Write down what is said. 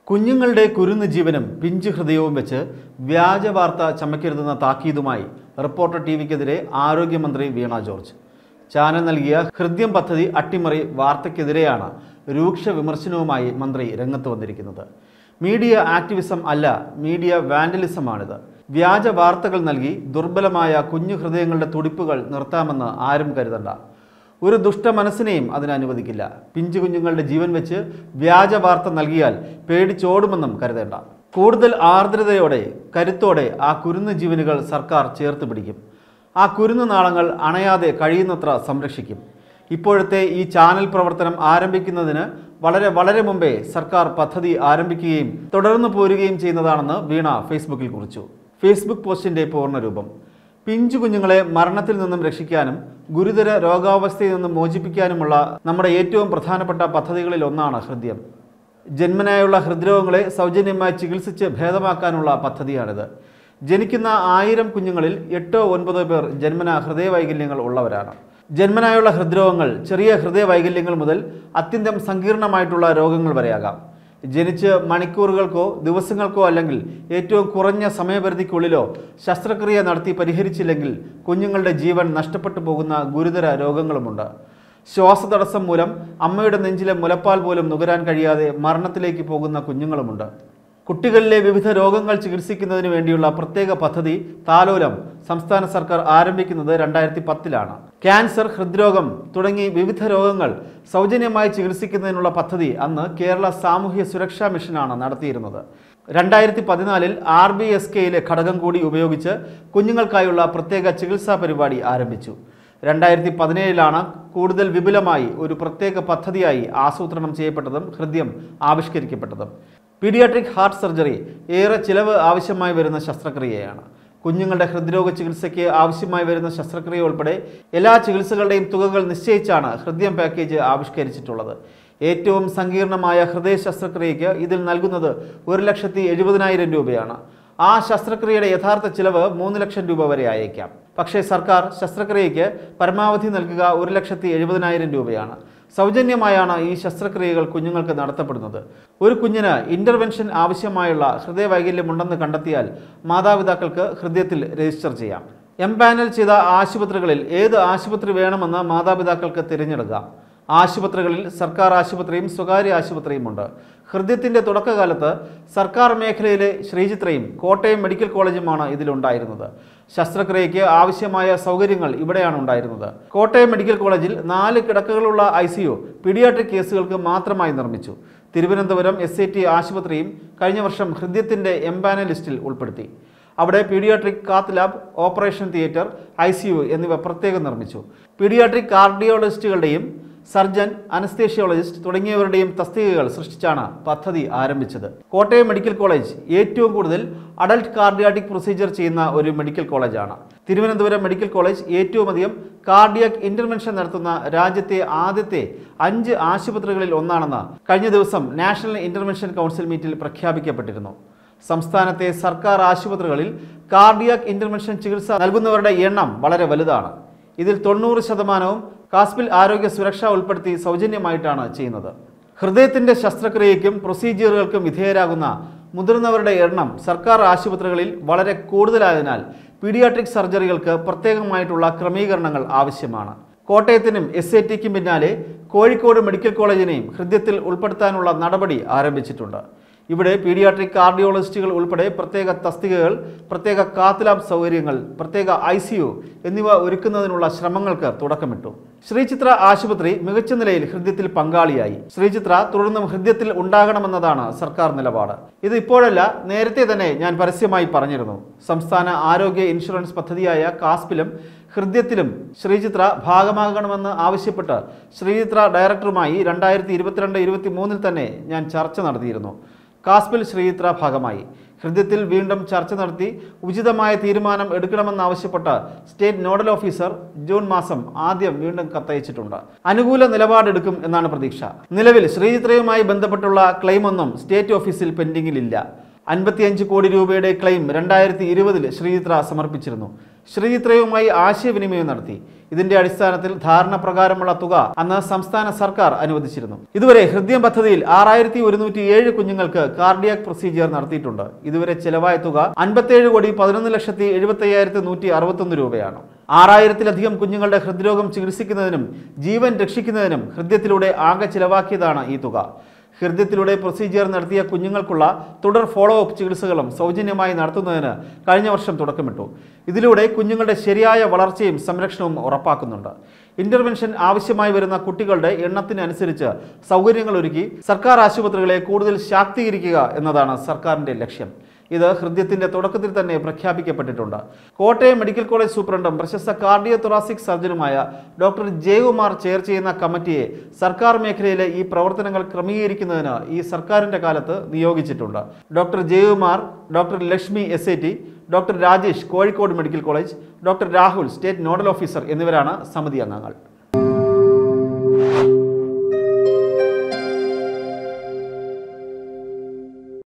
കുഞ്ഞുങ്ങളുടെ കുരുന്ന് ജീവനും പിഞ്ചു ഹൃദയവും വെച്ച് വ്യാജ വാർത്ത ചമയ്ക്കരുതെന്ന താക്കീതുമായി റിപ്പോർട്ടർ ടി വിക്കെതിരെ ആരോഗ്യമന്ത്രി വീണ ജോർജ് ചാനൽ നൽകിയ ഹൃദ്യം പദ്ധതി അട്ടിമറി വാർത്തയ്ക്കെതിരെയാണ് രൂക്ഷ വിമർശനവുമായി മന്ത്രി രംഗത്ത് വന്നിരിക്കുന്നത് മീഡിയ ആക്ടിവിസം അല്ല മീഡിയ വാൻഡലിസമാണിത് വ്യാജ വാർത്തകൾ നൽകി ദുർബലമായ കുഞ്ഞു ഹൃദയങ്ങളുടെ തുടിപ്പുകൾ നിർത്താമെന്ന് ആരും കരുതണ്ട ഒരു ദുഷ്ട മനസ്സിനെയും അതിന് അനുവദിക്കില്ല പിഞ്ചു കുഞ്ഞുങ്ങളുടെ ജീവൻ വെച്ച് വ്യാജ വാർത്ത നൽകിയാൽ പേടിച്ചോടുമെന്നും കരുതേണ്ട കൂടുതൽ ആർദ്രതയോടെ കരുത്തോടെ ആ കുരുന്ന് ജീവനുകൾ സർക്കാർ ചേർത്ത് പിടിക്കും ആ കുരുന്ന് നാളങ്ങൾ അണയാതെ കഴിയുന്നത്ര സംരക്ഷിക്കും ഇപ്പോഴത്തെ ഈ ചാനൽ പ്രവർത്തനം ആരംഭിക്കുന്നതിന് വളരെ വളരെ മുമ്പേ സർക്കാർ പദ്ധതി ആരംഭിക്കുകയും തുടർന്ന് പോരുകയും ചെയ്യുന്നതാണെന്ന് വീണ ഫേസ്ബുക്കിൽ കുറിച്ചു ഫേസ്ബുക്ക് പോസ്റ്റിന്റെ പൂർണ്ണരൂപം പിഞ്ചു കുഞ്ഞുങ്ങളെ മരണത്തിൽ നിന്നും രക്ഷിക്കാനും ഗുരുതര രോഗാവസ്ഥയിൽ നിന്നും മോചിപ്പിക്കാനുമുള്ള നമ്മുടെ ഏറ്റവും പ്രധാനപ്പെട്ട പദ്ധതികളിൽ ഒന്നാണ് ഹൃദയം ജന്മനായുള്ള ഹൃദ്രോഗങ്ങളെ സൗജന്യമായി ചികിത്സിച്ച് ഭേദമാക്കാനുള്ള പദ്ധതിയാണിത് ജനിക്കുന്ന ആയിരം കുഞ്ഞുങ്ങളിൽ എട്ടോ ഒൻപതോ പേർ ജന്മന ഹൃദയവൈകല്യങ്ങൾ ഉള്ളവരാണ് ജന്മനായുള്ള ഹൃദ്രോഗങ്ങൾ ചെറിയ ഹൃദയവൈകല്യങ്ങൾ മുതൽ അത്യന്തം സങ്കീർണമായിട്ടുള്ള രോഗങ്ങൾ വരെയാകാം ജനിച്ച് മണിക്കൂറുകൾക്കോ ദിവസങ്ങൾക്കോ അല്ലെങ്കിൽ ഏറ്റവും കുറഞ്ഞ സമയപരിധിക്കുള്ളിലോ ശസ്ത്രക്രിയ നടത്തി പരിഹരിച്ചില്ലെങ്കിൽ കുഞ്ഞുങ്ങളുടെ ജീവൻ നഷ്ടപ്പെട്ടു പോകുന്ന ഗുരുതര രോഗങ്ങളുമുണ്ട് ശ്വാസതടസ്സം മൂലം അമ്മയുടെ നെഞ്ചിലെ മുലപ്പാൽ പോലും നുകരാൻ കഴിയാതെ മരണത്തിലേക്ക് പോകുന്ന കുഞ്ഞുങ്ങളുമുണ്ട് കുട്ടികളിലെ വിവിധ രോഗങ്ങൾ ചികിത്സിക്കുന്നതിന് വേണ്ടിയുള്ള പ്രത്യേക പദ്ധതി താലോലം സംസ്ഥാന സർക്കാർ ആരംഭിക്കുന്നത് രണ്ടായിരത്തി പത്തിലാണ് ക്യാൻസർ ഹൃദ്രോഗം തുടങ്ങി വിവിധ രോഗങ്ങൾ സൗജന്യമായി ചികിത്സിക്കുന്നതിനുള്ള പദ്ധതി അന്ന് കേരള സാമൂഹ്യ സുരക്ഷാ മിഷനാണ് നടത്തിയിരുന്നത് രണ്ടായിരത്തി പതിനാലിൽ ആർ ബി എസ് കെയിലെ ഘടകം കൂടി ഉപയോഗിച്ച് കുഞ്ഞുങ്ങൾക്കായുള്ള പ്രത്യേക ചികിത്സാ പരിപാടി ആരംഭിച്ചു രണ്ടായിരത്തി പതിനേഴിലാണ് കൂടുതൽ വിപുലമായി ഒരു പ്രത്യേക പദ്ധതിയായി ആസൂത്രണം ചെയ്യപ്പെട്ടതും ഹൃദ്യം ആവിഷ്കരിക്കപ്പെട്ടതും പീഡിയാട്രിക് ഹാർട്ട് സർജറി ഏറെ ചിലവ് ആവശ്യമായി വരുന്ന ശസ്ത്രക്രിയയാണ് കുഞ്ഞുങ്ങളുടെ ഹൃദ്രോഗ ചികിത്സയ്ക്ക് ആവശ്യമായി വരുന്ന ശസ്ത്രക്രിയ ഉൾപ്പെടെ എല്ലാ ചികിത്സകളുടെയും തുകകൾ നിശ്ചയിച്ചാണ് ഹൃദയം പാക്കേജ് ആവിഷ്കരിച്ചിട്ടുള്ളത് ഏറ്റവും സങ്കീർണമായ ഹൃദയ ശസ്ത്രക്രിയയ്ക്ക് ഇതിൽ നൽകുന്നത് ഒരു ലക്ഷത്തി എഴുപതിനായിരം രൂപയാണ് ആ ശസ്ത്രക്രിയയുടെ യഥാർത്ഥ ചിലവ് മൂന്ന് ലക്ഷം രൂപ വരെ ആയേക്കാം പക്ഷേ സർക്കാർ ശസ്ത്രക്രിയയ്ക്ക് പരമാവധി നൽകുക ഒരു ലക്ഷത്തി എഴുപതിനായിരം രൂപയാണ് സൗജന്യമായാണ് ഈ ശസ്ത്രക്രിയകൾ കുഞ്ഞുങ്ങൾക്ക് നടത്തപ്പെടുന്നത് ഒരു കുഞ്ഞിന് ഇന്റർവെൻഷൻ ആവശ്യമായുള്ള ഹൃദയവൈകല്യമുണ്ടെന്ന് കണ്ടെത്തിയാൽ മാതാപിതാക്കൾക്ക് ഹൃദയത്തിൽ രജിസ്റ്റർ ചെയ്യാം എംപാനൽ ചെയ്ത ആശുപത്രികളിൽ ഏത് ആശുപത്രി വേണമെന്ന് മാതാപിതാക്കൾക്ക് തിരഞ്ഞെടുക്കാം ആശുപത്രികളിൽ സർക്കാർ ആശുപത്രിയും സ്വകാര്യ ആശുപത്രിയുമുണ്ട് ഹൃദയത്തിന്റെ തുടക്കകാലത്ത് സർക്കാർ മേഖലയിലെ ശ്രീചിത്രയും കോട്ടയം മെഡിക്കൽ കോളേജുമാണ് ഇതിലുണ്ടായിരുന്നത് ശസ്ത്രക്രിയയ്ക്ക് ആവശ്യമായ സൗകര്യങ്ങൾ ഇവിടെയാണ് ഉണ്ടായിരുന്നത് കോട്ടയം മെഡിക്കൽ കോളേജിൽ നാല് കിടക്കകളുള്ള ഐ സി യു പീഡിയാട്രിക് കേസുകൾക്ക് മാത്രമായി നിർമ്മിച്ചു തിരുവനന്തപുരം എസ് ടി ആശുപത്രിയും കഴിഞ്ഞ വർഷം ഹൃദയത്തിന്റെ എംപാന ലിസ്റ്റിൽ ഉൾപ്പെടുത്തി അവിടെ pediatric cath lab operation theatre I C U എന്നിവ പ്രത്യേകം നിർമ്മിച്ചു പീഡിയാട്രിക് കാർഡിയോളജിസ്റ്റുകളുടെയും സർജൻ അനസ്തേഷ്യോളജിസ്റ്റ് തുടങ്ങിയവരുടെയും തസ്തികകൾ സൃഷ്ടിച്ചാണ് പദ്ധതി ആരംഭിച്ചത് കോട്ടയം മെഡിക്കൽ കോളേജ് ഏറ്റവും കൂടുതൽ അഡൽട്ട് കാർഡിയാറ്റിക് പ്രൊസീജിയർ ചെയ്യുന്ന ഒരു മെഡിക്കൽ കോളേജാണ് തിരുവനന്തപുരം മെഡിക്കൽ കോളേജ് ഏറ്റവും അധികം കാർഡിയാക് ഇന്റർവെൻഷൻ നടത്തുന്ന രാജ്യത്തെ ആദ്യത്തെ അഞ്ച് ആശുപത്രികളിൽ ഒന്നാണെന്ന് കഴിഞ്ഞ ദിവസം നാഷണൽ ഇന്റർവെൻഷൻ കൗൺസിൽ മീറ്റിൽ പ്രഖ്യാപിക്കപ്പെട്ടിരുന്നു സംസ്ഥാനത്തെ സർക്കാർ ആശുപത്രികളിൽ കാർഡിയാക് ഇന്റർവെൻഷൻ ചികിത്സ നൽകുന്നവരുടെ എണ്ണം വളരെ വലുതാണ് ഇതിൽ തൊണ്ണൂറ് ശതമാനവും കാസ്പിൽ ആരോഗ്യ സുരക്ഷ ഉൾപ്പെടുത്തി സൗജന്യമായിട്ടാണ് ചെയ്യുന്നത് ഹൃദയത്തിന്റെ ശസ്ത്രക്രിയയ്ക്കും പ്രൊസീജിയറുകൾക്കും വിധേയരാകുന്ന മുതിർന്നവരുടെ എണ്ണം സർക്കാർ ആശുപത്രികളിൽ വളരെ കൂടുതലായതിനാൽ പീഡിയാട്രിക് സർജറികൾക്ക് പ്രത്യേകമായിട്ടുള്ള ക്രമീകരണങ്ങൾ ആവശ്യമാണ് കോട്ടയത്തിനും എസ് എ ടിക്കും പിന്നാലെ കോഴിക്കോട് മെഡിക്കൽ കോളേജിനെയും ഹൃദയത്തിൽ ഉൾപ്പെടുത്താനുള്ള നടപടി ആരംഭിച്ചിട്ടുണ്ട് ഇവിടെ പീഡിയാട്രിക് കാർഡിയോളജിസ്റ്റുകൾ ഉൾപ്പെടെ പ്രത്യേക തസ്തികകൾ പ്രത്യേക കാത്ത് സൗകര്യങ്ങൾ പ്രത്യേക ഐ സി യു എന്നിവ ഒരുക്കുന്നതിനുള്ള ശ്രമങ്ങൾക്ക് തുടക്കമിട്ടു ശ്രീചിത്ര ആശുപത്രി മികച്ച നിലയിൽ ഹൃദയത്തിൽ പങ്കാളിയായി ശ്രീചിത്ര തുടർന്നും ഹൃദയത്തിൽ ഉണ്ടാകണമെന്നതാണ് സർക്കാർ നിലപാട് ഇത് ഇപ്പോഴല്ല നേരത്തെ തന്നെ ഞാൻ പരസ്യമായി പറഞ്ഞിരുന്നു സംസ്ഥാന ആരോഗ്യ ഇൻഷുറൻസ് പദ്ധതിയായ കാസ്പിലും ഹൃദയത്തിലും ശ്രീചിത്ര ഭാഗമാകണമെന്ന് ആവശ്യപ്പെട്ട് ശ്രീചിത്ര ഡയറക്ടറുമായി രണ്ടായിരത്തി ഇരുപത്തിരണ്ട് ഇരുപത്തി മൂന്നിൽ തന്നെ ഞാൻ ചർച്ച നടത്തിയിരുന്നു കാസ്പിൽ ശ്രീചിത്ര ഭാഗമായി ഹൃദയത്തിൽ വീണ്ടും ചർച്ച നടത്തി ഉചിതമായ തീരുമാനം എടുക്കണമെന്നാവശ്യപ്പെട്ട് സ്റ്റേറ്റ് നോഡൽ ഓഫീസർ ജൂൺ മാസം ആദ്യം വീണ്ടും കത്തയച്ചിട്ടുണ്ട് അനുകൂല നിലപാടെടുക്കും എന്നാണ് പ്രതീക്ഷ നിലവിൽ ശ്രീചിത്രയുമായി ബന്ധപ്പെട്ടുള്ള ക്ലെയിമൊന്നും സ്റ്റേറ്റ് ഓഫീസിൽ പെൻഡിങ്ങിലില്ല അൻപത്തിയഞ്ച് കോടി രൂപയുടെ ക്ലെയിം രണ്ടായിരത്തി ഇരുപതിൽ ശ്രീചിത്ര സമർപ്പിച്ചിരുന്നു ശ്രീചിത്രയുമായി ആശയവിനിമയം നടത്തി ഇതിന്റെ അടിസ്ഥാനത്തിൽ ധാരണ പ്രകാരമുള്ള തുക അന്ന് സംസ്ഥാന സർക്കാർ അനുവദിച്ചിരുന്നു ഇതുവരെ ഹൃദയം പദ്ധതിയിൽ ആറായിരത്തി ഒരുന്നൂറ്റി ഏഴ് കുഞ്ഞുങ്ങൾക്ക് കാർഡിയാക് പ്രൊസീജിയർ നടത്തിയിട്ടുണ്ട് ഇതുവരെ ചെലവായ തുക അൻപത്തിയേഴ് കോടി പതിനൊന്ന് ലക്ഷത്തി എഴുപത്തി അയ്യായിരത്തി നൂറ്റി അറുപത്തൊന്ന് രൂപയാണ് ആറായിരത്തിലധികം കുഞ്ഞുങ്ങളുടെ ഹൃദ്രോഗം ചികിത്സിക്കുന്നതിനും ജീവൻ രക്ഷിക്കുന്നതിനും ഹൃദയത്തിലൂടെ ആകെ ചിലവാക്കിയതാണ് ഈ തുക ഹൃദയത്തിലൂടെ പ്രൊസീജിയർ നടത്തിയ കുഞ്ഞുങ്ങൾക്കുള്ള തുടർ ഫോളോ അപ്പ് ചികിത്സകളും സൗജന്യമായി നടത്തുന്നതിന് കഴിഞ്ഞ വർഷം തുടക്കമിട്ടു ഇതിലൂടെ കുഞ്ഞുങ്ങളുടെ ശരിയായ വളർച്ചയും സംരക്ഷണവും ഉറപ്പാക്കുന്നുണ്ട് ഇന്റർവെൻഷൻ ആവശ്യമായി വരുന്ന കുട്ടികളുടെ എണ്ണത്തിനനുസരിച്ച് സൗകര്യങ്ങൾ ഒരുക്കി സർക്കാർ ആശുപത്രികളെ കൂടുതൽ ശാക്തീകരിക്കുക എന്നതാണ് സർക്കാരിന്റെ ലക്ഷ്യം ഇത് ഹൃദയത്തിന്റെ തുടക്കത്തിൽ തന്നെ പ്രഖ്യാപിക്കപ്പെട്ടിട്ടുണ്ട് കോട്ടയം മെഡിക്കൽ കോളേജ് സൂപ്രണ്ടും പ്രശസ്ത കാർഡിയോ തൊറാസിക് സർജനുമായ ഡോക്ടർ ജയകുമാർ ചെയർ ചെയ്യുന്ന കമ്മിറ്റിയെ സർക്കാർ മേഖലയിലെ ഈ പ്രവർത്തനങ്ങൾ ക്രമീകരിക്കുന്നതിന് ഈ സർക്കാരിന്റെ കാലത്ത് നിയോഗിച്ചിട്ടുണ്ട് doctor Jayakumar doctor Lakshmi S T doctor Rajesh Kozhikode medical college doctor Rahul state nodal officer എന്നിവരാണ് സമിതി അംഗങ്ങൾ